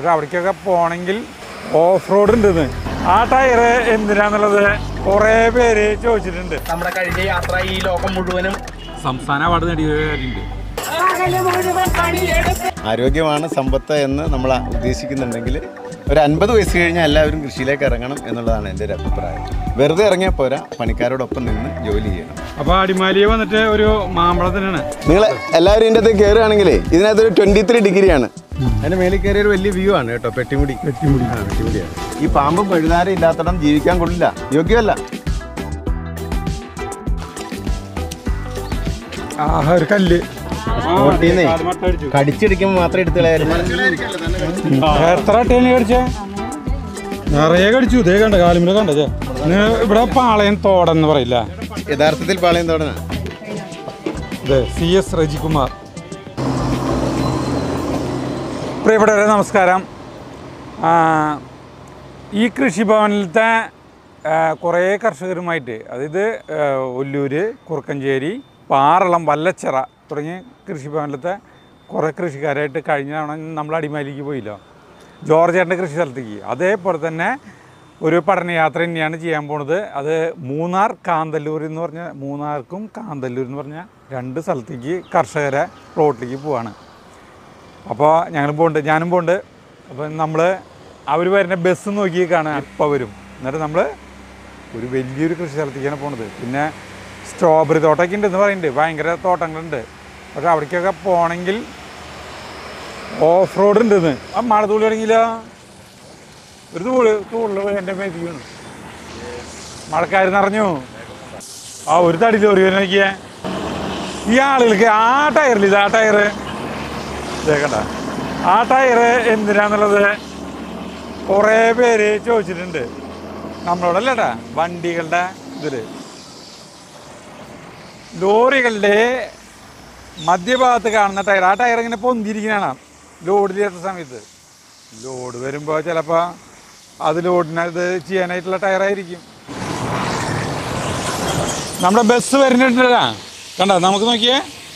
പക്ഷെ അവിടേക്കൊക്കെ പോകണമെങ്കിൽ off road ഉണ്ടെന്ന് ആ ടയർ എന്തിനാന്നുള്ളത് കുറേ പേര് ചോദിച്ചിട്ടുണ്ട് നമ്മുടെ കഴിഞ്ഞ യാത്ര ഈ ലോകം മുഴുവനും സംസ്ഥാന അവാർഡ് നേടിയവരുണ്ട് ആരോഗ്യമാണ് സമ്പത്ത് എന്ന് നമ്മൾ ഉദ്ദേശിക്കുന്നുണ്ടെങ്കിൽ ഒരു അൻപത് വയസ്സ് കഴിഞ്ഞാൽ എല്ലാവരും കൃഷിയിലേക്ക് ഇറങ്ങണം എന്നുള്ളതാണ് എൻ്റെ ഒരു അഭിപ്രായം വെറുതെ ഇറങ്ങിയാൽ പോരാ പണിക്കാരോടൊപ്പം നിന്ന് ജോലി ചെയ്യണം അപ്പോൾ അടിമാലിയെ വന്നിട്ട് ഒരു മാമ്പഴം തന്നെയാണ് നിങ്ങൾ എല്ലാവരും ഇതിൻ്റെ അകത്ത് കയറുകയാണെങ്കിലേ ഇതിനകത്തൊരു ട്വൻറ്റി ത്രീ ഡിഗ്രിയാണ് അതിൻ്റെ മേളിൽ കയറിയ ഒരു വലിയ വ്യൂ ആണ് കേട്ടോ പെട്ടിമുടി പെട്ടിമുടി ആ പെട്ടിമുടിയാണ് ഈ പാമ്പും പഴുതാരം ഇല്ലാത്തടം ജീവിക്കാൻ കൊള്ളില്ല യോഗ്യമല്ല ആഹാ ഒരു കല്ല് ഓട്ടീന്നേ കാല് മട്ട അടിച്ചു. കടിച്ചെടുക്കുമ്പോൾ മാത്രം എടുത്ത് കളയായിരുന്നു എത്ര അട്ടേനെ കടിച്ചേ നിറയെ കടിച്ചു ഇതേ കണ്ട കാലുമില കണ്ടേ ഇവിടെ പാളയം തോടെന്ന് പറയില്ല യഥാർത്ഥത്തിൽ പാളയം തോടന ഇത് സി എസ് രജികുമാർ പ്രിയപ്പെട്ടവരെ നമസ്കാരം ആ, ഈ കൃഷിഭവനിലത്തെ ആ, കുറേ കർഷകരുമായിട്ട് അതായത് ആ, ഒല്ലൂര് കുറുക്കഞ്ചേരി പാറളം വല്ലച്ചിറ തുടങ്ങിയ കൃഷിഭവനിലത്തെ കുറേ കൃഷിക്കാരായിട്ട് കഴിഞ്ഞ തവണ നമ്മൾ അടിമാലിക്ക് പോയില്ലോ ജോർജേട്ടൻ്റെ കൃഷി സ്ഥലത്തേക്ക് അതേപോലെ തന്നെ ഒരു പഠനയാത്ര തന്നെയാണ് ചെയ്യാൻ പോണത് അത് മൂന്നാർ കാന്തല്ലൂർ എന്ന് പറഞ്ഞ മൂന്നാർക്കും കാന്തല്ലൂർ എന്ന് പറഞ്ഞ രണ്ട് സ്ഥലത്തേക്ക് കർഷകരെ പ്ലോട്ടിലേക്ക് പോവാണ് അപ്പോൾ ഞങ്ങളും പോകുന്നുണ്ട് ഞാനും പോകുന്നുണ്ട് അപ്പോൾ നമ്മൾ അവർ വരുന്ന ബസ് നോക്കി കാണാൻ ഇപ്പോൾ വരും എന്നിട്ട് നമ്മൾ ഒരു വലിയൊരു കൃഷി സ്ഥലത്തേക്കാണ് പോണത് പിന്നെ സ്ട്രോബെറി തോട്ടമൊക്കെ ഉണ്ടെന്ന് പറയുന്നുണ്ട് ഭയങ്കര തോട്ടങ്ങളുണ്ട് പക്ഷെ അവിടേക്കൊക്കെ പോകണമെങ്കിൽ ഓഫ് റോഡ് ഉണ്ടെന്ന് ആ മഴ തൂളി തുടങ്ങിയില്ല ഒരു തൂള് തൂളിൽ എൻ്റെ മേത്ത് വീണു മഴക്കാർ നിറഞ്ഞു ആ ഒരു തടി ലോറി വരെ നോക്കിയേ ഈ ആളുകൾക്ക് ആ ടയറിൽ ഇത് ആ ടയർ കേട്ട ആ ടയർ എന്തിനാന്നുള്ളത് കുറേ പേര് ചോദിച്ചിട്ടുണ്ട് നമ്മളോടല്ലേട്ടാ വണ്ടികളുടെ ഇതില് ലോറികളുടെ മധ്യഭാഗത്ത് കാണുന്ന ടയർ ആ ടയർ ഇങ്ങനെ പൊന്തിരിക്കുന്നതാണ് ലോഡിലേറ്റ സമയത്ത് ലോഡ് വരുമ്പോൾ ചിലപ്പോൾ അത് ലോഡിനത് ചെയ്യാനായിട്ടുള്ള ടയറായിരിക്കും നമ്മുടെ ബസ് വരുന്നുണ്ടല്ല കണ്ട നമുക്ക് നോക്കിയേ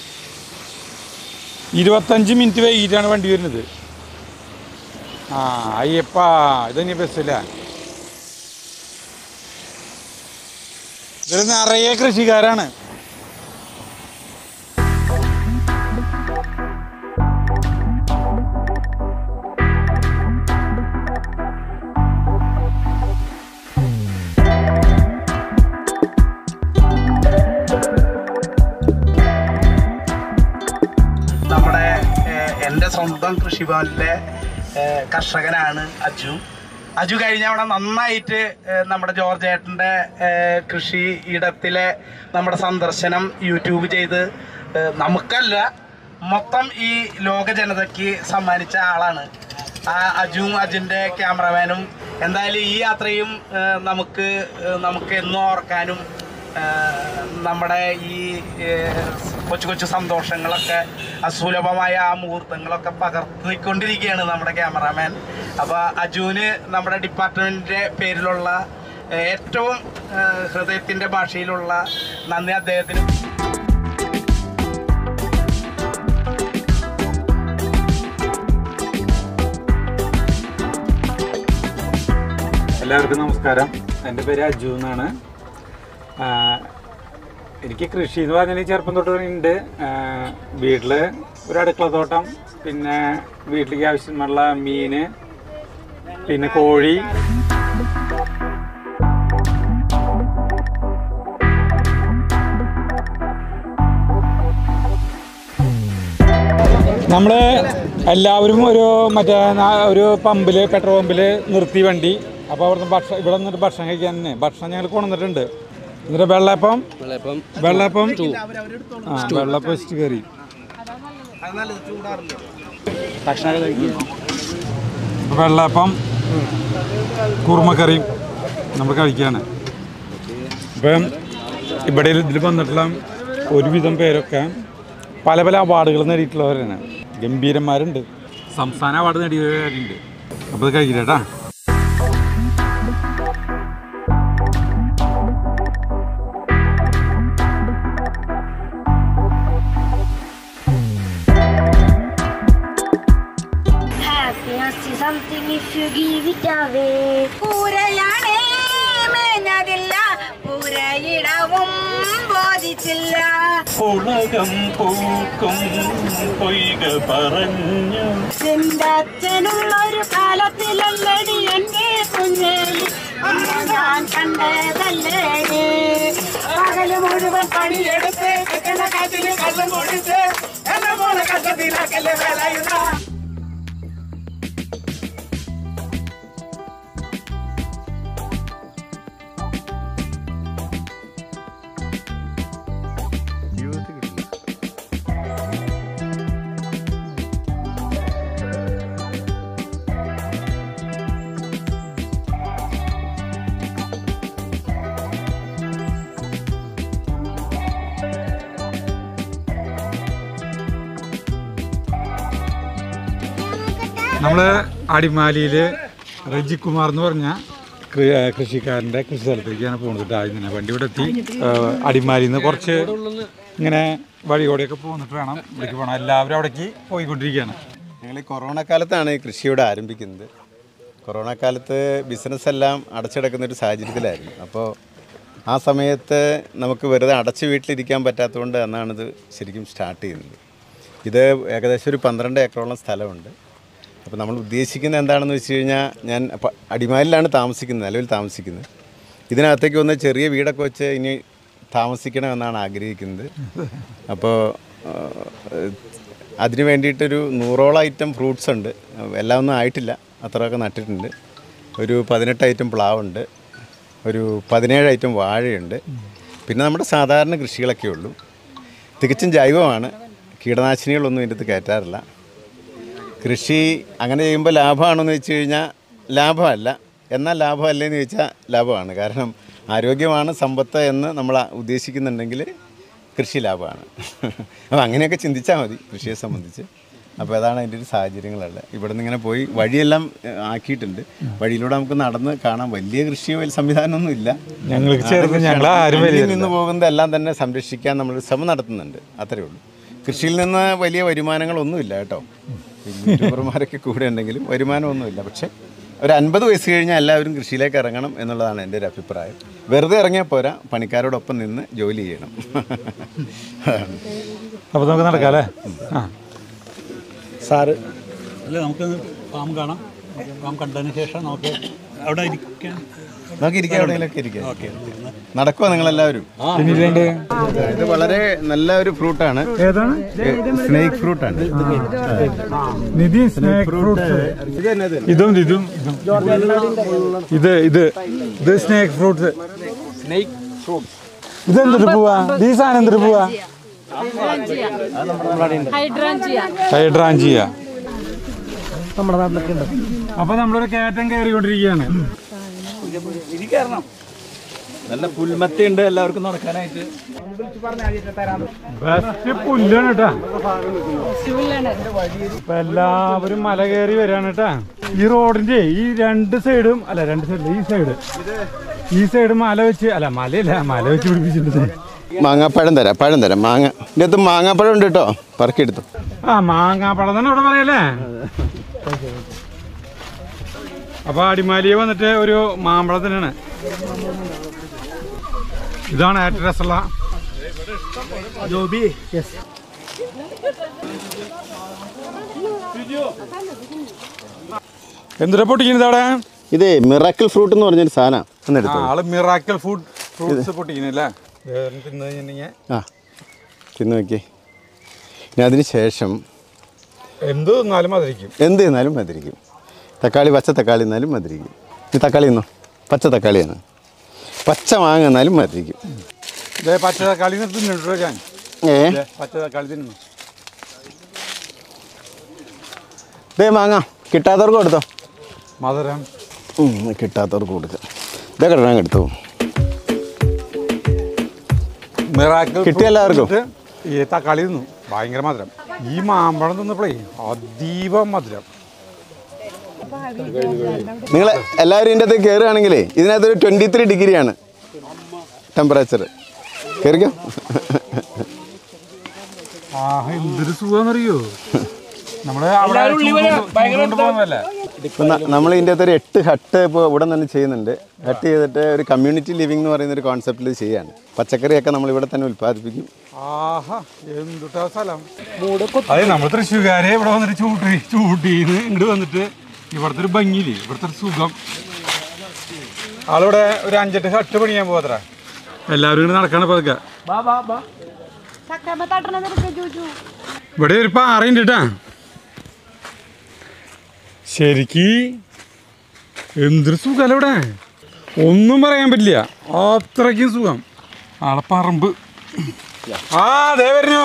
ഇരുപത്തഞ്ച് മിനിറ്റ് വൈകിട്ടാണ് വണ്ടി വരുന്നത് ആ അയ്യപ്പാ ഇതന്നെ ബസ്സില്ല ഇതിൽ നിറയെ കൃഷിക്കാരാണ് നമ്മുടെ ഏഹ്, എൻ്റെ സ്വന്തം കൃഷിഭവനിലെ ഏഹ്, കർഷകനാണ് അജു അജു കഴിഞ്ഞ തവണ നന്നായിട്ട് ഏഹ്, നമ്മുടെ ജോർജ് ഏട്ടൻ്റെ ഏഹ്, കൃഷി ഇടത്തിലെ നമ്മുടെ സന്ദർശനം യൂട്യൂബ് ചെയ്ത് ഏഹ്, നമുക്കല്ല മൊത്തം ഈ ലോക ജനതയ്ക്ക് സമ്മാനിച്ച ആളാണ് ആ അജുവും അജിൻ്റെ ക്യാമറമാനും എന്തായാലും ഈ യാത്രയും ഏഹ്, നമുക്ക് ഏഹ്, നമുക്ക് എന്നും ഓർക്കാനും ഏഹ് നമ്മുടെ ഈ ഏഹ് കൊച്ചു കൊച്ചു സന്തോഷങ്ങളൊക്കെ അസുലഭമായ ആ മുഹൂർത്തങ്ങളൊക്കെ പകർത്തിക്കൊണ്ടിരിക്കുകയാണ് നമ്മുടെ ക്യാമറാമാൻ അപ്പോൾ അജുവിന് നമ്മുടെ ഡിപ്പാർട്ട്മെൻറ്റിൻ്റെ പേരിലുള്ള ഏഹ് ഏറ്റവും ഏഹ് ഹൃദയത്തിൻ്റെ ഭാഷയിലുള്ള നന്ദി അദ്ദേഹത്തിന് എല്ലാവർക്കും നമസ്കാരം എൻ്റെ പേര് അജു എന്നാണ് ആ, എനിക്ക് കൃഷി എന്ന് പറഞ്ഞാൽ ചെറുപ്പം തൊട്ട് തന്നെ ഉണ്ട് വീട്ടിൽ ഒരു അടുക്കള തോട്ടം പിന്നെ വീട്ടിലേക്ക് ആവശ്യമുള്ള മീന് പിന്നെ കോഴി നമ്മൾ എല്ലാവരും ഒരു മറ്റേ നാ- ഒരു പമ്പിൽ പെട്രോൾ പമ്പിൽ നിർത്തി വണ്ടി അപ്പോൾ അവിടുന്ന് ഭക്ഷണം ഇവിടെ നിന്നിട്ട് ഭക്ഷണം കഴിക്കാൻ തന്നെ ഭക്ഷണം ഞങ്ങൾ കൊണ്ടുവന്നിട്ടുണ്ട് എന്നിട്ട് വെള്ളപ്പം വെള്ളപ്പം ആ വെള്ളപ്പം വെച്ചിട്ട് കയറി വെള്ളപ്പം കുറുമക്കറിയും നമ്മൾ കഴിക്കുകയാണ് ഇപ്പം ഇവിടെ ഇതിൽ വന്നിട്ടുള്ള ഒരുവിധം പേരൊക്കെ പല പല അവാർഡുകൾ നേടിയിട്ടുള്ളവരാണ് ഗംഭീരന്മാരുണ്ട് സംസ്ഥാന അവാർഡ് നേടിയവരുണ്ട് അപ്പോൾ ഇത് കഴിക്കില്ലേട്ടാ Happy something if you give it away. പൂരയാണേ മേഞ്ഞതില്ല പൂരയിടവും ബോധിച്ചില്ല ഉലകം പൂക്കും പൊയ്ക പറഞ്ഞു എന്റെ അച്ഛനുള്ളൊരു കാലത്തിലല്ലടി എന്റെ കുഞ്ഞേലി അമ്മ ഞാൻ കണ്ടതല്ലേടി പകല് മുഴുവൻ പണിയെടുത്ത് കിട്ടണ കാറ്റില് കള്ളം കൊടുത്ത് എന്നെ പോലെ കഷ്ടത്തിലാക്കല്ലേ വേലയുന്ന നമ്മൾ അടിമാലിയിൽ റജികുമാർ എന്ന് പറഞ്ഞ കൃ- ഏ, കൃഷിക്കാരൻ്റെ കൃഷി സ്ഥലത്തേക്കാണ് പോകുന്നത് കേട്ടോ ഇങ്ങനെ വണ്ടി ഇവിടെ എത്തി ഏ, അടിമാലിയിൽ നിന്ന് കുറച്ച് ഇങ്ങനെ വഴി കൂടെയൊക്കെ പോന്നിട്ട് വേണം ഇവിടേക്ക് പോകണം എല്ലാവരും അവിടേക്ക് പോയിക്കൊണ്ടിരിക്കുകയാണ് ഞങ്ങൾ ഈ കൊറോണ കാലത്താണ് ഈ കൃഷിയോട് ആരംഭിക്കുന്നത് കൊറോണ കാലത്ത് ബിസിനസ് എല്ലാം അടച്ചടക്കുന്ന ഒരു സാഹചര്യത്തിലായിരുന്നു അപ്പോൾ ആ സമയത്ത് നമുക്ക് വെറുതെ അടച്ച് വീട്ടിലിരിക്കാൻ പറ്റാത്തതുകൊണ്ട് അന്നാണിത് ശരിക്കും സ്റ്റാർട്ട് ചെയ്യുന്നത് ഇത് ഏകദേശം ഒരു പന്ത്രണ്ട് ഏക്കറോളം സ്ഥലമുണ്ട് അപ്പോൾ നമ്മൾ ഉദ്ദേശിക്കുന്നത് എന്താണെന്ന് വെച്ച് കഴിഞ്ഞാൽ ഞാൻ പ- അടിമാലിലാണ് താമസിക്കുന്നത് നിലവിൽ താമസിക്കുന്നത് ഇതിനകത്തേക്ക് വന്ന് ചെറിയ വീടൊക്കെ വെച്ച് ഇനി താമസിക്കണമെന്നാണ് ആഗ്രഹിക്കുന്നത് അപ്പോൾ അതിന് വേണ്ടിയിട്ടൊരു നൂറോളം ഐറ്റം ഫ്രൂട്ട്സ് ഉണ്ട് എല്ലാം ഒന്നും ആയിട്ടില്ല അത്രയൊക്കെ നട്ടിട്ടുണ്ട് ഒരു പതിനെട്ട് ഐറ്റം പ്ലാവുണ്ട് ഒരു പതിനേഴ് ഐറ്റം വാഴയുണ്ട് പിന്നെ നമ്മുടെ സാധാരണ കൃഷികളൊക്കെ ഉള്ളൂ തികച്ചും ജൈവമാണ് കീടനാശിനികളൊന്നും ഇതിൻ്റെ അകത്ത് കയറ്റാറില്ല കൃഷി അങ്ങനെ ചെയ്യുമ്പോൾ ലാഭമാണെന്ന് വെച്ച് കഴിഞ്ഞാൽ ലാഭമല്ല എന്നാൽ ലാഭമല്ലേന്ന് ചോദിച്ചാൽ ലാഭമാണ് കാരണം ആരോഗ്യമാണ് സമ്പത്ത് എന്ന് നമ്മൾ ഉദ്ദേശിക്കുന്നുണ്ടെങ്കിൽ കൃഷി ലാഭമാണ് അപ്പോൾ അങ്ങനെയൊക്കെ ചിന്തിച്ചാൽ മതി കൃഷിയെ സംബന്ധിച്ച് അപ്പോൾ അതാണ് അതിൻ്റെ ഒരു സാഹചര്യങ്ങളുള്ളത് ഇവിടെ നിന്ന് ഇങ്ങനെ പോയി വഴിയെല്ലാം ഏഹ്, ആക്കിയിട്ടുണ്ട് വഴിയിലൂടെ നമുക്ക് നടന്ന് കാണാൻ വലിയ കൃഷിയോ വലിയ സംവിധാനമൊന്നും ഇല്ല ഞങ്ങൾക്ക് ചേർന്ന് ഞങ്ങൾ ആരും അന്യം വരികയില്ല. നിന്ന് പോകുന്നതെല്ലാം തന്നെ സംരക്ഷിക്കാൻ നമ്മൾ ശ്രമം നടത്തുന്നുണ്ട് അത്രയേ ഉള്ളൂ കൃഷിയിൽ നിന്ന് വലിയ വരുമാനങ്ങളൊന്നുമില്ല കേട്ടോ പിന്നെ യൂട്യൂബർമാരൊക്കെ കൂടെ ഉണ്ടെങ്കിലും വരുമാനമൊന്നുമില്ല പക്ഷേ ഒരു അൻപത് വയസ്സ് കഴിഞ്ഞാൽ എല്ലാവരും കൃഷിയിലേക്ക് ഇറങ്ങണം എന്നുള്ളതാണ് എൻ്റെ ഒരു അഭിപ്രായം വെറുതെ ഇറങ്ങിയാൽ പോരാ പണിക്കാരോടൊപ്പം നിന്ന് ജോലി ചെയ്യണം അതാണ് അപ്പോൾ നമുക്ക് നടക്കാം അല്ലേ ആ സാറ് അല്ല നമുക്ക് ഫാം കാണാം ഫാം കണ്ടതിന് ശേഷം നമുക്ക് അവിടെ ഇരിക്കാൻ നമുക്ക് ഇരിക്കാം എവിടെയെങ്കിലൊക്കെ ഇരിക്കാം നടക്കുമോ നിങ്ങളെല്ലാവരും പിന്നിലുണ്ട് ഇത് വളരെ നല്ല ഒരു ഫ്രൂട്ടാണ് ഏതാണ് സ്നേക്ക് ഫ്രൂട്ടാണ് നിധി സ്നേക്ക് ഫ്രൂട്ട്സ് ഇതും ഇതും ഇതും ഇത് ഇത് ഇത് സ്നേക്ക് ഫ്രൂട്ട്സ് സ്നേക്ക് ഫ്രൂട്ട്സ് ഇതെന്തൊരു പോവാ ഈ സാധനം എന്തൊരു പോവാ ഹൈഡ്രാഞ്ചിയ നമ്മുടെ നാട്ടിലൊക്കെ ഉണ്ട് അപ്പൊ നമ്മളൊരു കയറ്റം കയറിക്കൊണ്ടിരിക്കുകയാണ് നല്ല പുൽമത്തി ഉണ്ട് എല്ലാവർക്കും നടക്കാനായിട്ട് ബെസ്റ്റ് പുല്ലാണ് കേട്ടാ ഇപ്പൊ എല്ലാവരും മല കയറി വരാണ് കേട്ടാ ഈ റോഡിന്റെ ഈ രണ്ട് സൈഡും അല്ല രണ്ട് സൈഡിൽ ഈ സൈഡ് ഈ സൈഡ് മല വെച്ച് അല്ല മലയല്ല മല വെച്ച് പിടിപ്പിച്ചിട്ടുണ്ട് മാങ്ങാപ്പഴം തരാം പഴം തരാം മാങ്ങ ഇതിൻ്റെ അകത്ത് മാങ്ങാപ്പഴം ഉണ്ട് കേട്ടോ പറക്കിയെടുത്തു ആ മാങ്ങാപ്പഴം തന്നെ ഇവിടെ പറയല്ലേ അപ്പൊ അടിമാലിയെ വന്നിട്ട് ഒരു മാമ്പഴം തന്നെയാണ് ഇതാണ് ഏറ്റവും രസമുള്ള ജോബി യെസ് എന്തിനാ പൊട്ടിക്കുന്നത് അവിടെ ഇത് മിറാക്കിൾ ഫ്രൂട്ട് എന്ന് പറഞ്ഞൊരു സാധനമാണ് ആ, ഒന്നെടുത്തു ആള് മിറാക്കൽ ഫുഡ് ഫ്രൂട്ട്സ് പൊട്ടിക്കുന്നില്ലേ തിന്നു കഴിഞ്ഞിട്ടുണ്ടെങ്കിൽ ആ തിന്ന് നോക്കിയേ ഇനി അതിന് ശേഷം എന്ത് തിന്നാലും മതിരിക്കും എന്ത് തിന്നാലും മധുരിക്കും തക്കാളി പച്ച തക്കാളി തിന്നാലും മധുരിക്കും ഈ തക്കാളി തിന്നോ പച്ച തക്കാളിയാണ് പച്ച മാങ്ങ തിന്നാലും മധുരിക്കും ഇതേ പച്ച തക്കാളി തിന്നിട്ടോ ഞാൻ ഏ ദേ, പച്ച തക്കാളി തിന്നു ദേ മാങ്ങ കിട്ടാത്തവർക്ക് കൊടുത്തോ മധുരം ഉം, കിട്ടാത്തവർക്ക് കൊടുക്കുക ഇതൊക്കെ കിട്ടണം എടുത്തു മിറാക്കൽ കിട്ടിയ എല്ലാവർക്കും? ഈ തക്കാളി തിന്നു ഭയങ്കര മധുരം ഈ മാമ്പഴം തിന്നപ്പോഴേ അതീവ മധുരം നിങ്ങൾ എല്ലാവരും ഇതിൻ്റെ അകത്ത് കയറുകയാണെങ്കിലേ ഇതിനകത്തൊരു ട്വൻറ്റി ത്രീ ഡിഗ്രിയാണ് ടെമ്പറേച്ചർ കയറിക്കോ ആ എന്തൊരു സുഖമെന്നറിയോ നമ്മള് അവിടെ ചൂട് കൊണ്ട് പോകുന്നതല്ലേ ഇപ്പം നമ്മൾ ഇതിൻ്റെ അകത്ത് ഒരു എട്ട് ഹട്ട് ഇപ്പോൾ ഇവിടെ തന്നെ ചെയ്യുന്നുണ്ട് ഹട്ട് ചെയ്തിട്ട് ഒരു കമ്മ്യൂണിറ്റി ലിവിംഗ് എന്ന് പറയുന്ന ഒരു കോൺസെപ്റ്റിൽ ചെയ്യാണ് പച്ചക്കറിയൊക്കെ നമ്മൾ ഇവിടെ തന്നെ ഉൽപ്പാദിപ്പിക്കും ആഹാ എന്തുട്ടാ സ്ഥലം അതെ നമ്മൾ തൃശ്ശൂർക്കാരെ ഇവിടെ വന്നിട്ട് ചൂട്ടി ചൂട്ടിന്ന് ഇങ്ങോട്ട് വന്നിട്ട് ഇവിടുത്തെ ഒരു ഭംഗിയില്ലേ ഇവിടുത്തെ ഒരു സുഖം ആളിവിടെ ഒരു അഞ്ചെട്ട് ഹട്ട് പണിയാൻ പോകത്ര എല്ലാവരും ഇങ്ങനെ നടക്കാണ് പതുക്കെ ചക്കമ്മ തട്ടണത് ചോദിച്ചു ഇവിടെ ഒരു പാറയുണ്ട് കേട്ടാ ശരിക്ക് എന്തൊരു സുഖമല്ല ഇവിടെ ഒന്നും പറയാൻ പറ്റില്ല അത്രയ്ക്കും സുഖം ആളെ പറമ്പ് ആ അതെ വരുന്നു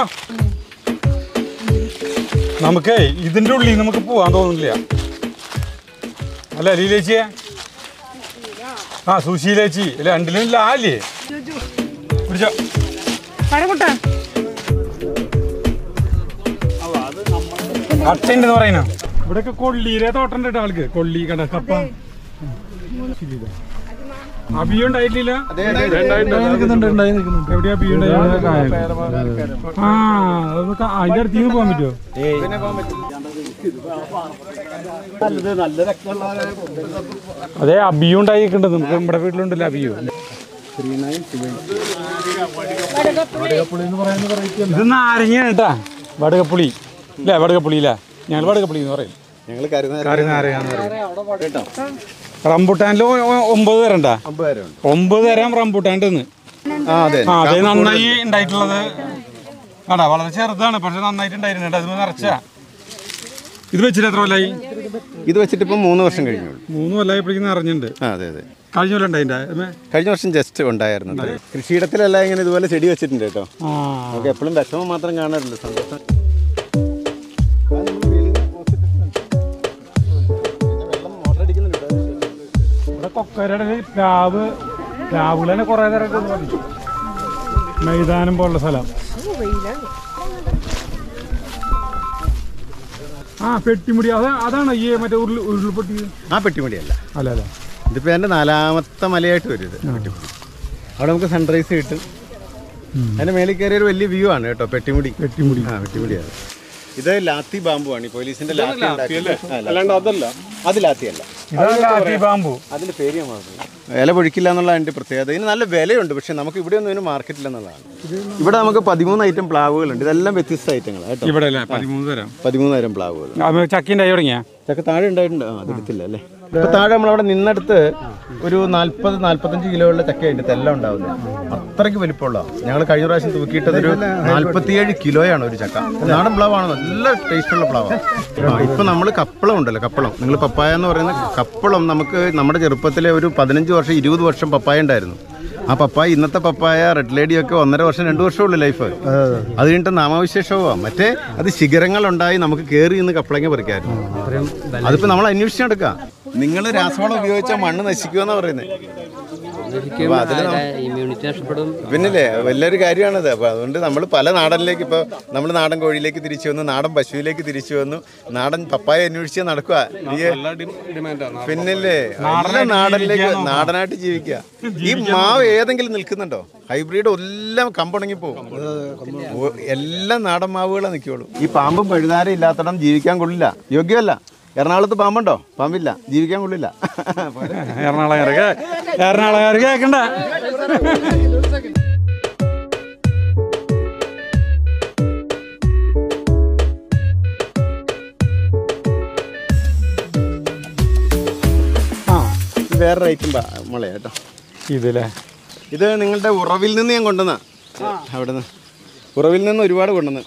നമുക്കേ ഇതിൻ്റെ ഉള്ളിൽ നമുക്ക് പോകാൻ തോന്നുന്നില്ല അല്ല ലീലേച്ചിയെ ആ സുശീലേച്ചി ഇല്ല രണ്ടിലും ഇല്ല ആല്ലേ പിടിച്ചോ അച്ഛണ്ടെന്ന് പറയുന്ന ഇവിടെയൊക്കെ കൊള്ളിയിലെ തോട്ടം ഉണ്ട് കേട്ടോ ആൾക്ക് കൊള്ളി കട കപ്പ അബിയ ഉണ്ടായിട്ടില്ല എവിടെയാ അബിയ ആ അതൊന്ന് കാ- അതിന്റെ അടുത്ത് നിന്ന് പോകാൻ പറ്റുമോ അതെ അബിയും ഉണ്ടായിട്ടുണ്ട് നമുക്ക് നമ്മുടെ വീട്ടിലുണ്ടല്ലോ അബിയു ഇത് നാരങ്ങയാണ് കേട്ടാ വടകപ്പുളി ഇല്ലേ വടകപ്പുളി ഇല്ല ഞങ്ങൾ വടകപ്പുളി എന്ന് പറയും ഞങ്ങൾ കരുതാൻ കറി നാരങ്ങാന്ന് പറയും റംബുട്ടാനിൽ ഒമ്പത് തരം ഉണ്ടാ അമ്പത് പേരെ ഉണ്ട് ഒമ്പത് തരം റംബുട്ടാൻ്റെ നിന്ന് ആ അതെ ആ അത് നന്നായി ഉണ്ടായിട്ടുള്ളത് ആടാ വളരെ ചെറുതാണ് പക്ഷെ നന്നായിട്ട് ഉണ്ടായിരുന്നു കേട്ടോ അത് നിറച്ചാ ഇത് വെച്ചിട്ട് എത്ര കൊല്ലായി ഇത് വെച്ചിട്ട് ഇപ്പം മൂന്ന് വർഷം കഴിഞ്ഞുള്ളൂ മൂന്ന് കൊല്ലായപ്പോഴേക്കും നിറഞ്ഞിട്ടുണ്ട് ആ അതെ അതെ കഴിഞ്ഞ കൊല്ലം ഉണ്ടായിന്റെ കഴിഞ്ഞ വർഷം ജസ്റ്റ് ഉണ്ടായിരുന്നു അത്രേ. കൃഷിയിടത്തിലെല്ലാം ഇങ്ങനെ ഇതുപോലെ ചെടി വെച്ചിട്ടുണ്ട് കേട്ടോ ആ നമുക്ക് എപ്പോഴും വിഷമം മാത്രം കാണാറില്ല സന്തോഷം ഇവിടെ കൊക്കരയുടെ പ്ലാവ് പ്ലാവുകൾ തന്നെ കുറേ തരം ഉണ്ട് പറഞ്ഞു. മൈതാനം പോലുള്ള സ്ഥലം ആ പെട്ടിമുടി അത് അതാണ് ഈ മറ്റേ ഉരുൾ ഉരുൾപൊട്ടി ആ പെട്ടിമുടിയല്ല അല്ല അല്ല ഇതിപ്പോൾ എൻ്റെ നാലാമത്തെ മലയായിട്ട് വരും ഇത് പെട്ടിമുടി അവിടെ നമുക്ക് സൺറൈസ് കിട്ടും അതിൻ്റെ മേളിൽ കയറിയ ഒരു വലിയ വ്യൂ ആണ് കേട്ടോ പെട്ടിമുടി പെട്ടിമുടി ആ പെട്ടിമുടിയാണ് ഇത് ലാത്തി ബാമ്പു ആണ് ഈ പോലീസിന്റെ ലാത്തി അല്ലാണ്ട് അതല്ല അത് ലാത്തി അല്ല ഇതാണ് ബാമ്പു അതിന്റെ പേര് ഞാൻ മറന്നു. വില പൊഴിക്കില്ല എന്നുള്ള അതിന്റെ പ്രത്യേകത ഇതിന് നല്ല വിലയുണ്ട് പക്ഷെ നമുക്ക് ഇവിടെ ഒന്നും ഇതിന് മാർക്കറ്റില്ല എന്നുള്ളതാണ് ഇവിടെ നമുക്ക് പതിമൂന്ന് ഐറ്റം പ്ലാവുകളുണ്ട് ഇതെല്ലാം വ്യത്യസ്ത ഐറ്റങ്ങൾ കേട്ടോ ഇവിടെ അല്ലേ പതിമൂന്ന് തരം പതിമൂന്ന് തരം പ്ലാവുകൾ ചക്കിൻ്റെ ആയി തുടങ്ങിയ ചക്ക താഴെ ഉണ്ടായിട്ടുണ്ട് ആ അതെടുത്തില്ല അല്ലേ ഇപ്പൊ താഴെ നമ്മളവിടെ നിന്നെടുത്ത് ഒരു നാല്പത് നാല്പത്തഞ്ച് കിലോയുള്ള ചക്ക അതിൻ്റെ എല്ലാം ഉണ്ടാവുന്നത് അത്രയ്ക്ക് വലിപ്പമുള്ള ഞങ്ങൾ കഴിഞ്ഞ പ്രാവശ്യം തൂക്കിയിട്ടത് ഒരു നാല്പത്തിയേഴ് കിലോയാണ് ഒരു ചക്ക നാടൻ പ്ലാവാണ് നല്ല ടേസ്റ്റുള്ള പ്ലാവാണ് ആ ഇപ്പൊ നമ്മൾ കപ്പളം ഉണ്ടല്ലോ കപ്പളം നിങ്ങൾ പപ്പായ എന്ന് പറയുന്ന കപ്പളം നമുക്ക് നമ്മുടെ ചെറുപ്പത്തിലെ ഒരു പതിനഞ്ച് വർഷം ഇരുപത് വർഷം പപ്പായ ഉണ്ടായിരുന്നു ആ പപ്പായ ഇന്നത്തെ പപ്പായ റെഡ് ലേഡിയൊക്കെ ഒന്നര വർഷം രണ്ട് വർഷമുള്ളൂ ലൈഫ് അത് കഴിഞ്ഞിട്ട് നാമാവിശേഷവുമാ മറ്റേ അത് ശിഖരങ്ങളുണ്ടായി നമുക്ക് കയറി ഇന്ന് കപ്പളങ്ങ പറിക്കായിരുന്നു അതിപ്പോ നമ്മൾ അന്വേഷിച്ച് നടക്കാം നിങ്ങൾ രാസവളം ഉപയോഗിച്ചാൽ മണ്ണ് നശിക്കുമെന്നാ പറയുന്നത് അപ്പൊ അതില് നമ്മ- ഇമ്മ്യൂണിറ്റി നഷ്ടപ്പെടും പിന്നില്ലേ വലിയൊരു കാര്യമാണത് അപ്പോൾ അതുകൊണ്ട് നമ്മൾ പല നാടനിലേക്ക് ഇപ്പോൾ നമ്മൾ നാടൻ കോഴിയിലേക്ക് തിരിച്ചു വന്നു നാടൻ പശുവിലേക്ക് തിരിച്ചു വന്നു നാടൻ പപ്പായ അന്വേഷിച്ച് നടക്കുക നീ പിന്നില്ലേ എല്ലാം നാടനിലേക്ക് നാടനായിട്ട് ജീവിക്കുക ഈ മാവ് ഏതെങ്കിലും നിൽക്കുന്നുണ്ടോ ഹൈബ്രിഡ് എല്ലാം കമ്പുണങ്ങി പോകും ഓ- എല്ലാം നാടൻ മാവുകളെ നിൽക്കുള്ളൂ ഈ പാമ്പും പഴുതാരം ഇല്ലാത്തടം ജീവിക്കാൻ കൊള്ളില്ല യോഗ്യമല്ല എറണാകുളത്ത് പാമ്പുണ്ടോ പാമ്പില്ല ജീവിക്കാൻ കൊള്ളില്ല എറണാകുളംകാർക്ക് എറണാകുളംകാർക്ക് കേൾക്കണ്ട ആ ഇത് വേറെ റേറ്റും മുളയാ കേട്ടോ ഇതില്ലേ ഇത് നിങ്ങളുടെ ഉറവിൽ നിന്ന് ഞാൻ കൊണ്ടുവന്ന അവിടെ നിന്ന് ഉറവിൽ നിന്ന് ഒരുപാട് കൊണ്ടുവന്ന്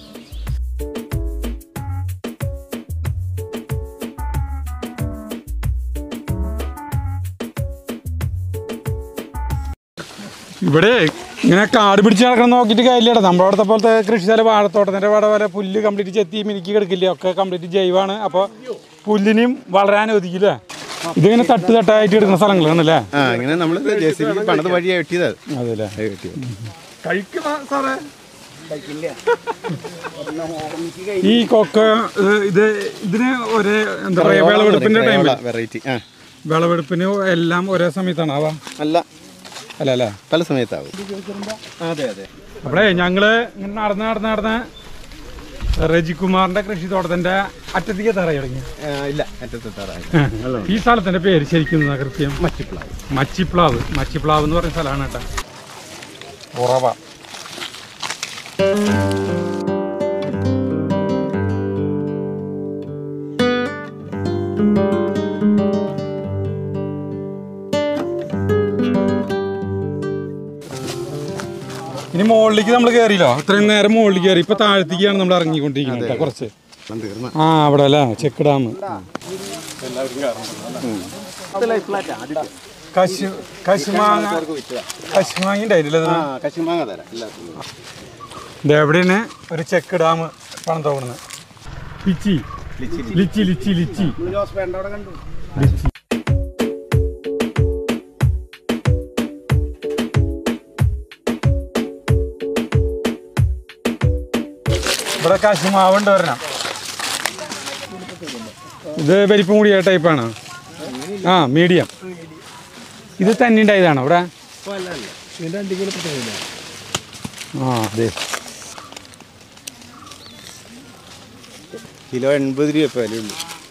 ഇവിടെ ഇങ്ങനെ കാട് പിടിച്ച് നടക്കണം നോക്കിയിട്ട് കാര്യമില്ലടാ നമ്മുടെ അവിടുത്തെ പോലത്തെ കൃഷിസ്ഥലം വാഴത്തോട്ടത്തിൻ്റെ വട പോലെ പുല്ല് കംപ്ലീറ്റ് ചെത്തി മിനുക്കി കിടക്കില്ല ഒക്കെ കംപ്ലീറ്റ് ജൈവമാണ് അപ്പോൾ പുല്ലിനെയും വളരാൻ അനുവദിക്കില്ല ഇതിങ്ങനെ തട്ട് തട്ടായിട്ട് എടുക്കുന്ന സ്ഥലങ്ങളാണല്ലേ ആ ഇങ്ങനെ നമ്മൾ ജെ സി ബിക്ക് പണത് വഴിയാണ് വെട്ടിയത് അത്. അതെല്ലേ അത് വെട്ടിയത് കഴിക്കുന്ന സാറേ ഈ കൊക്ക ഇത് ഇത് ഇതിന് ഒരേ എന്താ പറയുക വിളവെടുപ്പിന്റെ ടൈമിൽ വെറൈറ്റി ആ വിളവെടുപ്പിന് എല്ലാം ഒരേ സമയത്താണ് ആവാ അല്ല അല്ല അല്ലേ പല സമയത്താവും അതെ അതെ അപ്പോഴേ ഞങ്ങള് ഇങ്ങനെ നടന്ന് നടന്ന് നടന്ന് റജികുമാറിന്റെ കൃഷിത്തോട്ടത്തിന്റെ അറ്റത്തേക്ക് എത്താറായി തുടങ്ങി ആ, ഇല്ല ഈ സ്ഥലത്തിന്റെ പേര് ശരിക്കും എന്താ കൃത്യം മച്ചിപ്ലാവ് മച്ചിപ്ലാവ് മച്ചിപ്ലാവ് എന്ന് പറയുന്ന സ്ഥലമാണ് കേട്ടോ ഉറവ ഇനി മുകളിലേക്ക് നമ്മൾ കയറിയില്ലോ ഇത്രയും നേരം മുകളിലേക്ക് കയറി ഇപ്പൊ താഴത്തേക്കാണ് നമ്മൾ ഇറങ്ങിക്കൊണ്ടിരിക്കുന്നത് കേട്ടോ കുറച്ച് ആ അവിടെ അല്ലേ ചെക്ക് ഡാം കശു കശുമാങ്ങ കശുമാങ്ങ ഉണ്ടായില്ലേ കശുമാങ്ങ തരാം എല്ലാവർക്കും ഇത് എവിടെയാണ് ഒരു ചെക്ക് ഡാം പണം തോന്നുന്നത് litchi litchi litchi litchi litchi ഇവിടെ കശുമാവുണ്ട് വരണം ഇത് വലിപ്പം കൂടിയ ടൈപ്പാണ് ആ മീഡിയം ഇത് തന്നെ ഉണ്ടായതാണോ ഇവിടെ ആ അതെ കിലോ എൺപത് രൂപ ഇപ്പോൾ വിലയുള്ളൂ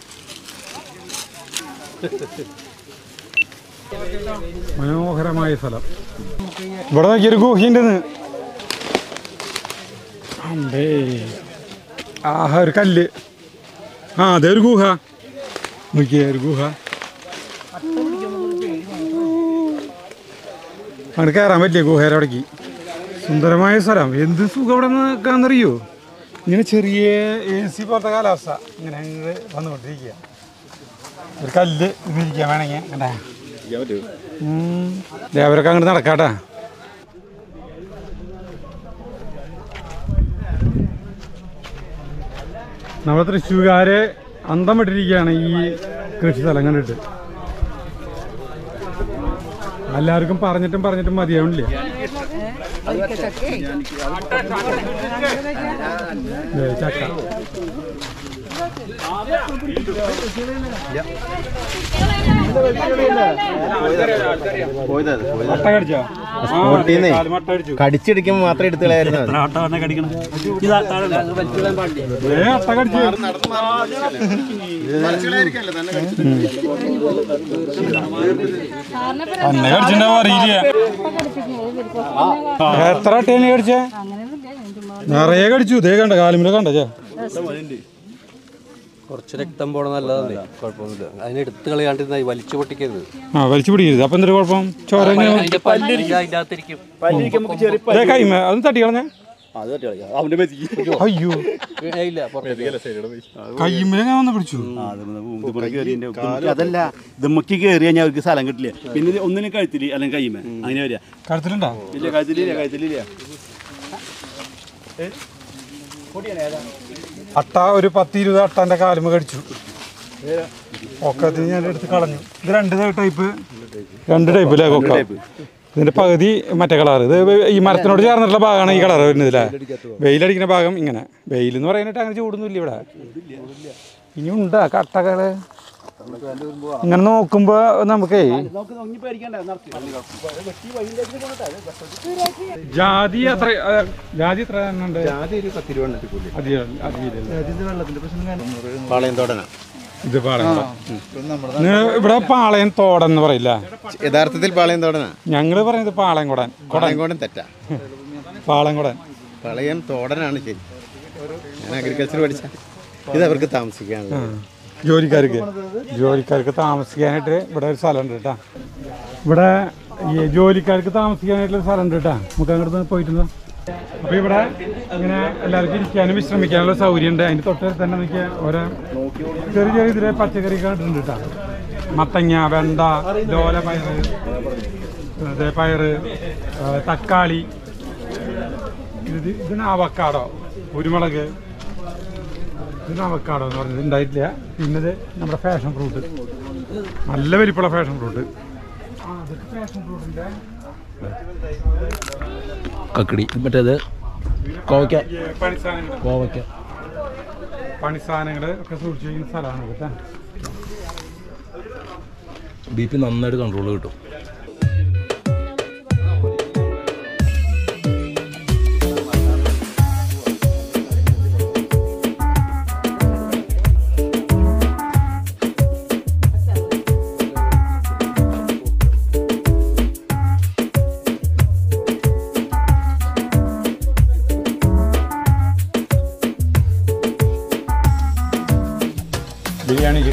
മനോഹരമായ സ്ഥലം ഇവിടെ നോക്കിയൊരു ഗുഹയുണ്ടെന്ന് അമ്പേ ആഹാ ഒരു കല്ല് ആ അതെ ഒരു ഗുഹ നോക്കിയേ ഒരു ഗുഹ അവിടെ കയറാൻ പറ്റില്ല ഗുഹയുടെ അവിടേക്ക് സുന്ദരമായ സ്ഥലം എന്ത് സുഖം അവിടെ നിൽക്കാന്നറിയോ ഇങ്ങനെ ചെറിയ എ സി പോലത്തെ കാലാവസ്ഥ ഇങ്ങനെ അങ്ങ് വന്നുകൊണ്ടിരിക്കുക ഒരു കല്ല് ഇതിരിക്കാൻ വേണമെങ്കിൽ കണ്ടേ ദേവരൊക്കെ അങ്ങോട്ട് നടക്കാട്ടാ നമ്മളെ തൃശ്ശൂർക്കാര് അന്തം വിട്ടിരിക്കുകയാണ് ഈ കൃഷി സ്ഥലം കണ്ടിട്ട് എല്ലാവർക്കും പറഞ്ഞിട്ടും പറഞ്ഞിട്ടും മതിയാവണില്ല ദേ, ചക്ക പോയത് മട്ട കടിച്ചോ സ്പോട്ടീന്നേ. കാല് മട്ട അടിച്ചു കടിച്ചെടുക്കുമ്പോൾ മാത്രം എടുത്ത് കളയായിരുന്നു മതി ആട്ട തന്നെ കടിക്കണം ഇതാ താഴെ ഏ അട്ട കടിച്ചു അന്നെ കടിച്ചിട്ടുണ്ടാവും അറിയില്ല എത്ര അട്ടേനെ കടിച്ചേ നിറയെ കടിച്ചു ഇതേ കണ്ട കാലുമില കണ്ട ചേ കുറച്ച് രക്തം പോണ നല്ലതല്ലേ കുഴപ്പമൊന്നുമില്ല അതിനെ എടുത്ത് കളയാണ്ടിരുന്ന വലിച്ചു പൊട്ടിക്കരുത് ആ വലിച്ചു പിടിക്കരുത് അപ്പൊ എന്തൊരു കുഴപ്പം ചോര ഇങ്ങനെ വന്ന്- അതിന്റെ പല്ല് അതിന്റെ അകത്തിരിക്കും ദേ കൈമ അതൊന്ന് തട്ടി കളഞ്ഞേ അയ്യോ ഇല്ല പുറത്തേക്ക് കയ്യുമ്മിലെ വന്ന് പിടിച്ചു അതല്ല ദമ്മക്ക് കയറി കഴിഞ്ഞാൽ അവർക്ക് സ്ഥലം കിട്ടില്ല പിന്നെ ഇത് ഒന്നിനും കഴുത്തില് അല്ലെങ്കിൽ കയ്യുമേ അങ്ങനെ വരിക കഴുത്തിലുണ്ടോ ഇല്ല കഴുത്തിലില്ല കഴുത്തിലില്ല അട്ട ഒരു പത്ത് ഇരുപത് അട്ടന്റെ കാലുമ കടിച്ചു ഒക്കത്തിന് ഞാൻ എടുത്ത് കളഞ്ഞു ഇത് രണ്ട് ടൈപ്പ് രണ്ട് ടൈപ്പ് അല്ലേ കൊക്ക ഇതിന്റെ പകുതി മറ്റേ കളർ ഇത് ഈ മരത്തിനോട് ചേർന്നിട്ടുള്ള ഭാഗമാണ് ഈ കളർ വരുന്നത് അല്ലേ വെയിലടിക്കുന്ന ഭാഗം ഇങ്ങനെ വെയിൽ എന്ന് പറയാനായിട്ട് അങ്ങനെ ചൂടൊന്നുമില്ല ഇവിടെ ഇനി ഉണ്ടാ കട്ടകള് ഇങ്ങനെ നോക്കുമ്പോ നമുക്കേ ജാതി അത്ര ആ, ജാതി എത്ര എണ്ണം ഉണ്ട് അധികം അധികം പാളയം തോടന ഇത് പാളയം നിങ്ങൾ ഇവിടെ പാളയം തോടൻ എന്ന് പറയില്ല യഥാർത്ഥത്തിൽ പാളയം തോടന ഞങ്ങൾ പറയുന്നത് പാളയം കൊടൻ പാളയം കോടൻ തെറ്റാ പാളയം കൊടൻ പാളയം തോടനാണ് ശരി ഞാൻ അഗ്രികൾച്ചർ പഠിച്ച ഇത് അവർക്ക് താമസിക്കാനുള്ള ജോലിക്കാർക്ക് ജോലിക്കാർക്ക് താമസിക്കാനായിട്ട് ഇവിടെ ഒരു സ്ഥലമുണ്ട് കേട്ടാ ഇവിടെ ഈ ജോലിക്കാർക്ക് താമസിക്കാനായിട്ടുള്ള ഒരു സ്ഥലമുണ്ട് കേട്ടാ നമുക്ക് അങ്ങോട്ട് പോയിട്ടുണ്ടോ അപ്പൊ ഇവിടെ ഇങ്ങനെ എല്ലാവർക്കും ഇരിക്കാനും വിശ്രമിക്കാനുള്ള സൗകര്യം ഉണ്ട് അതിന്റെ തൊട്ട് തന്നെ നോക്കിയ ഓരോ ചെറിയ ചെറിയ ഇതിലെ പച്ചക്കറി കണ്ടിട്ടുണ്ട് കേട്ടാ മത്തങ്ങ വെണ്ട ലോല പയറ് അതേ പയറ് ആ, തക്കാളി ഇത് ഇതിന് അവക്കാടോ കുരുമുളക് ഇത് അവക്കാടോ എന്ന് പറഞ്ഞത് ഉണ്ടായിട്ടില്ല പിന്നെ ഇത് നമ്മുടെ ഫാഷൻ ഫ്രൂട്ട് നല്ല വലിപ്പമുള്ള ഫാഷൻ ഫ്രൂട്ട് കക്കടി മറ്റേത് കോവയ്ക്ക പണിസാധനങ്ങൾ കോവയ്ക്ക പണിസാധനങ്ങൾ ഒക്കെ സൂക്ഷിച്ച് ചെയ്യുന്ന സ്ഥലമാണ് കേട്ടോ ബി പി നന്നായിട്ട് കൺട്രോൾ കിട്ടും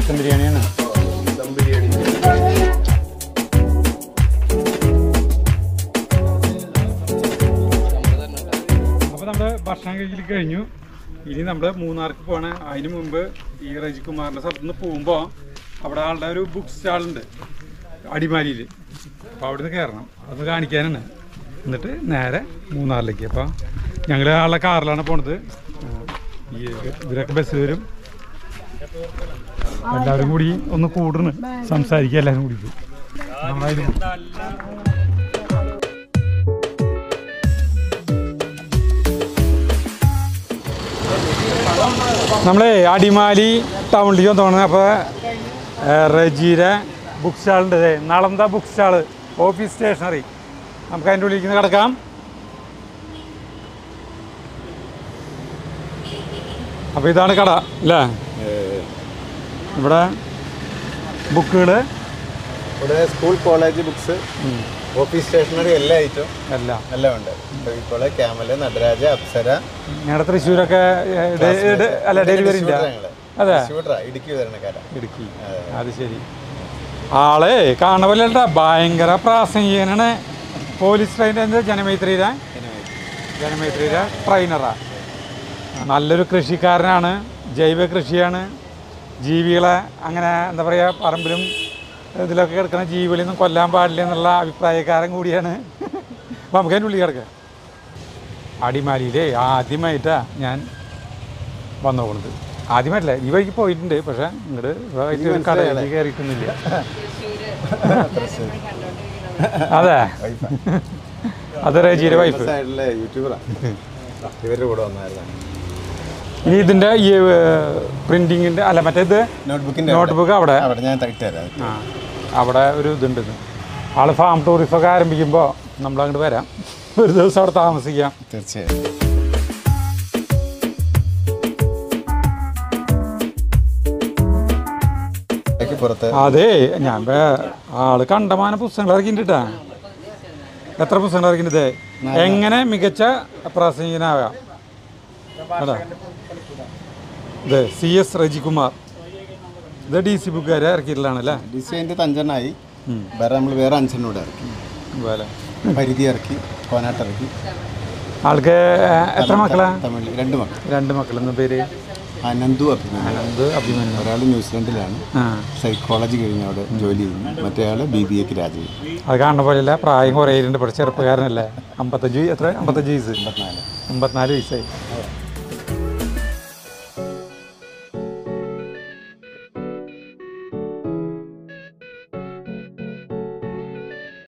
ചിക്കൻ ബിരിയാണിയാണ് അപ്പോൾ നമ്മുടെ ഭക്ഷണം കഴിക്കൽ കഴിഞ്ഞു ഇനി നമ്മൾ മൂന്നാർക്ക് പോകണ അതിന് മുമ്പ് ഈ റജികുമാറിൻ്റെ സ്ഥലത്ത് നിന്ന് പോകുമ്പോൾ അവിടെ ആളുടെ ഒരു ബുക്ക് സ്റ്റാളുണ്ട് അടിമാലിയിൽ അപ്പോൾ അവിടെ നിന്ന് കയറണം അത് കാണിക്കാനാണ് എന്നിട്ട് നേരെ മൂന്നാറിലേക്ക് അപ്പോൾ ഞങ്ങൾ ആളുടെ കാറിലാണ് പോണത് ആ, ഈ ഇവരൊക്കെ ബസ് വരും എല്ലാവരും കൂടി ഒന്ന് കൂടുന്നു സംസാരിക്കുക എല്ലാവരും കൂടി നമ്മളതിൽ നമ്മളെ അടിമാലി ടൗണിലേക്ക് തോന്നുന്നത് അപ്പോൾ റജീര ബുക്ക് സ്റ്റാളുണ്ട് ദേ, Nalanda book stall office stationery നമുക്ക് അതിൻ്റെ ഉള്ളിലേക്ക് ഒന്ന് കിടക്കാം അപ്പോൾ ഇതാണ് കട അല്ലേ ഇവിടെ ബുക്കുകൾ ഇവിടെ school college books office stationery എല്ലാ ഐറ്റവും എല്ലാം എല്ലാം ഉണ്ട് ഫെവിക്കോള് ക്യാമല് നടരാജ അപ്സര ഞങ്ങളുടെ തൃശ്ശൂരൊക്കെ ഏ, ഡെ- ഡെ- അല്ല ഡെലിവറി ഇല്ല അതെ ഡിസ്ട്രിബ്യൂട്ടറാ ഇടുക്കി വിതരണക്കാരാ ഇടുക്കി അത് ശരി ആളെ കാണവല്ല ഭയങ്കര പ്രാസംഗികനാണ് പോലീസ് ട്രെയിനിൻ്റെ ജനമൈത്രിയിലെ ജനമൈത്രിയിലെ ട്രെയിനറാ നല്ലൊരു കൃഷിക്കാരനാണ് ജൈവ കൃഷിയാണ് ജീവികളെ അങ്ങനെ എന്താ പറയുക പറമ്പിലും ഇതിലൊക്കെ കിടക്കുന്ന ജീവികളൊന്നും കൊല്ലാൻ പാടില്ല എന്നുള്ള അഭിപ്രായക്കാരൻ കൂടിയാണ് അപ്പോൾ നമുക്ക് അതിൻ്റെ ഉള്ളിൽ കിടക്കുക അടിമാലിയിലേ ആദ്യമായിട്ടാണ് ഞാൻ വന്നു പോകുന്നത് ആദ്യമായിട്ടല്ല ഈ വഴിക്ക് പോയിട്ടുണ്ട് പക്ഷേ ഇങ്ങോട്ട് ഒരു കടയിൽ കയറിയിട്ടൊന്നുമില്ല അതെ അത് റേജിയുടെ വൈഫ് സൈഡിലെ യൂട്യൂബറാ ഇവരുടെ കൂടെ വന്നായിരുന്നു ഇനി ഇതിൻ്റെ ഈ പ്രിൻറ്റിങ്ങിൻ്റെ അല്ല മറ്റേത് നോട്ട്ബുക്കിന്റെ നോട്ട്ബുക്ക് അവിടെ അവിടെ ഞാൻ തരാം ആ അവിടെ ഒരു ഇതുണ്ട് ഇത്. ആള് ഫാം ടൂറിസം ഒക്കെ ആരംഭിക്കുമ്പോൾ നമ്മൾ അങ്ങോട്ട് വരാം ഒരു ദിവസം അവിടെ താമസിക്കാം തീർച്ചയായും ഇടയ്ക്ക് പുറത്ത് അതെ ഞാൻ വേ- ആള് കണ്ടമാനം പുസ്തകങ്ങൾ ഇറക്കിയിട്ടാ എത്ര പുസ്തകങ്ങൾ ഇറക്കിയിട്ട് എങ്ങനെ മികച്ച പ്രാസംഗികനാകാം അതാ ഇത് സി എസ് റജികുമാർ ഇത് ഡി സി ബുക്കാരെ ഇറക്കിയിട്ടുള്ളതാണ് അല്ലേ ഡിസൈൻ്റെ അഞ്ചെണ്ണമായി വേറെ നമ്മൾ വേറെ അഞ്ചെണ്ണം കൂടെ ഇറക്കി അതുപോലെ പരിധി ഇറക്കി കോനാട്ട് ഇറക്കി ആൾക്ക് എത്ര മക്കളാ തമിഴിൽ രണ്ട് മക്കൾ രണ്ട് മക്കളെന്ന പേര് അനന്തു അഭിമാനം അനന്ത് അഭിമന്യു ഒരാൾ ന്യൂസിലൻഡിലാണ് ആ സൈക്കോളജി കഴിഞ്ഞ് അവിടെ ജോലി ചെയ്യുന്നു മറ്റേ ആൾ ബി ബി എക്ക് രാജീവ് അത് കാണുന്ന പോലെയല്ല പ്രായം കുറേയുണ്ട് പക്ഷെ ചെറുപ്പക്കാരനല്ലേ അമ്പത്തഞ്ച് എത്ര അമ്പത്തഞ്ച് വയസ്സ് അമ്പത്തിനാല് അമ്പത്തിനാല് വയസ്സായി